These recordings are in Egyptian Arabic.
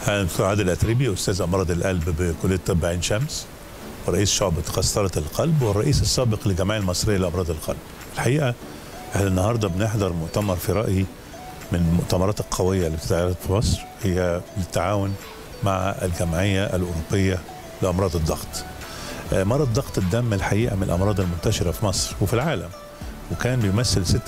أنا دكتور عادل أتريبي أستاذ أمراض القلب بكلية طب عين شمس ورئيس شعبة قسطرة القلب والرئيس السابق للجمعية المصرية لأمراض القلب. الحقيقة احنا النهارده بنحضر مؤتمر في رأيي من المؤتمرات القوية اللي بتتعرض في مصر هي بالتعاون مع الجمعية الأوروبية لأمراض الضغط. آه، مرض ضغط الدم الحقيقة من الأمراض المنتشرة في مصر وفي العالم وكان بيمثل 26%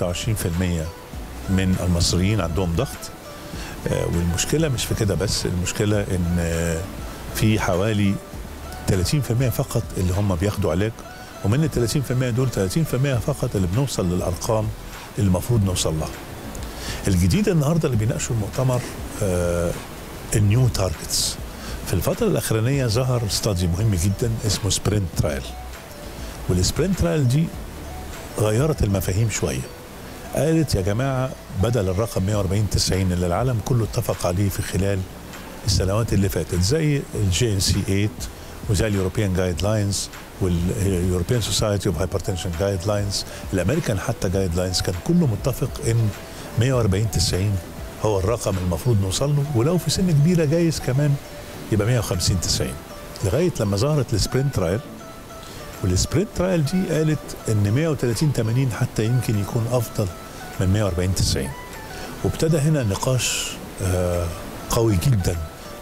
من المصريين عندهم ضغط آه، والمشكله مش في كده بس المشكله ان آه، في حوالي 30% فقط اللي هم بياخدوا علاج ومن ال 30% دول 30% فقط اللي بنوصل للارقام اللي المفروض نوصل لها. الجديد النهارده اللي بيناقشوا المؤتمر آه النيو تارجتس. في الفتره الاخرانيه ظهر ستادي مهم جدا اسمه سبرنت ترايل. والسبرنت ترايل دي غيرت المفاهيم شويه. قالت يا جماعه بدل الرقم 140 90 اللي العالم كله اتفق عليه في خلال السنوات اللي فاتت زي الجي ان سي 8 وزي اليوروبيان جايد لاينز واليوروبيان سوسايتي اوف هايبرتنشن جايد لاينز الامريكان حتى جايد لاينز كان كله متفق ان 140 90 هو الرقم المفروض نوصل له ولو في سن كبيره جايز كمان يبقى 150 90 لغايه لما ظهرت السبرنت ترايل والسبرنت ترايل دي قالت ان 130 80 حتى يمكن يكون افضل من 140 90 وابتدى هنا نقاش آه، قوي جدا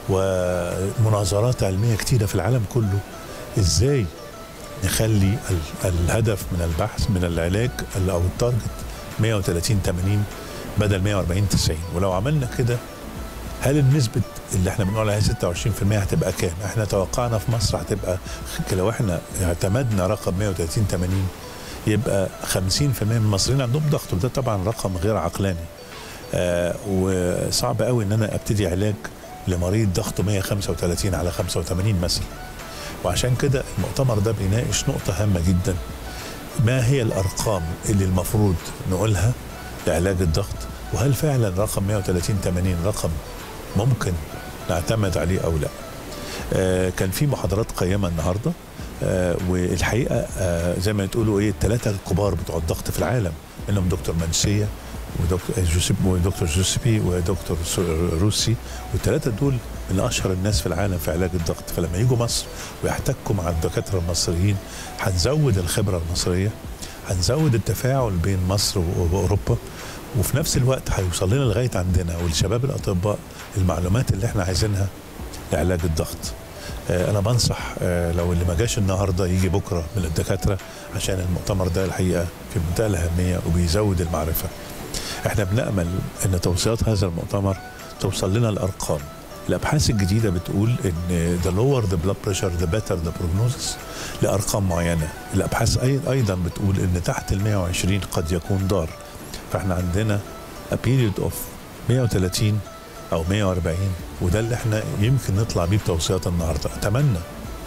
ومناظرات علميه كتيره في العالم كله ازاي نخلي ال- الهدف من البحث من العلاج ال- او التارجت 130 80 بدل 140 90 ولو عملنا كده هل النسبة اللي احنا بنقول عليها 26% هتبقى كام؟ احنا توقعنا في مصر هتبقى لو احنا اعتمدنا رقم 130 80 يبقى 50% من المصريين عندهم ضغط وده طبعا رقم غير عقلاني. آه وصعب قوي ان انا ابتدي علاج لمريض ضغطه 135 على 85 مثلا. وعشان كده المؤتمر ده بيناقش نقطة هامة جدا ما هي الارقام اللي المفروض نقولها لعلاج الضغط وهل فعلا رقم 130 80 رقم ممكن نعتمد عليه او لا آه كان في محاضرات قيمه النهارده آه والحقيقه آه زي ما تقولوا ايه الثلاثه الكبار بتوع الضغط في العالم منهم دكتور منسيه ودكتور جوسيب ودكتور جوسيبي ودكتور سو- روسي والثلاثه دول من اشهر الناس في العالم في علاج الضغط فلما يجوا مصر ويحتكوا مع الدكاتره المصريين هنزود الخبره المصريه هنزود التفاعل بين مصر و- واوروبا وفي نفس الوقت هيوصل لنا لغايه عندنا والشباب الاطباء المعلومات اللي احنا عايزينها لعلاج الضغط. آه، انا بنصح آه، لو اللي ما جاش النهارده يجي بكره من الدكاتره عشان المؤتمر ده الحقيقه في منتهى الاهميه وبيزود المعرفه. احنا بنامل ان توصيات هذا المؤتمر توصل لنا الارقام. الابحاث الجديده بتقول ان the lower the blood pressure the better the prognosis لارقام معينه. الابحاث أي- ايضا بتقول ان تحت ال 120 قد يكون ضار. فاحنا عندنا a period of 130 او 140 وده اللي احنا يمكن نطلع بيه بتوصيات النهارده اتمنى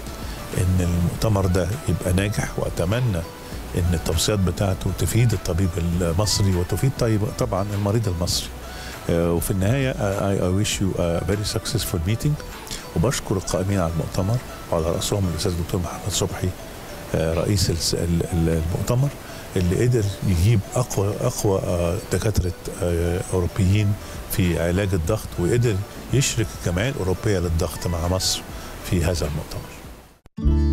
ان المؤتمر ده يبقى ناجح واتمنى ان التوصيات بتاعته تفيد الطبيب المصري وتفيد طيب طبعا المريض المصري آه، وفي النهايه I, I wish you a very successful meeting وبشكر القائمين على المؤتمر وعلى راسهم الاستاذ الدكتور محمد صبحي آه، رئيس الس- ال- ال- المؤتمر اللي قدر يجيب اقوى اقوى آه، دكاتره آه، اوروبيين في علاج الضغط وقدر يشرك الجمعيه الاوروبيه للضغط مع مصر في هذا المؤتمر.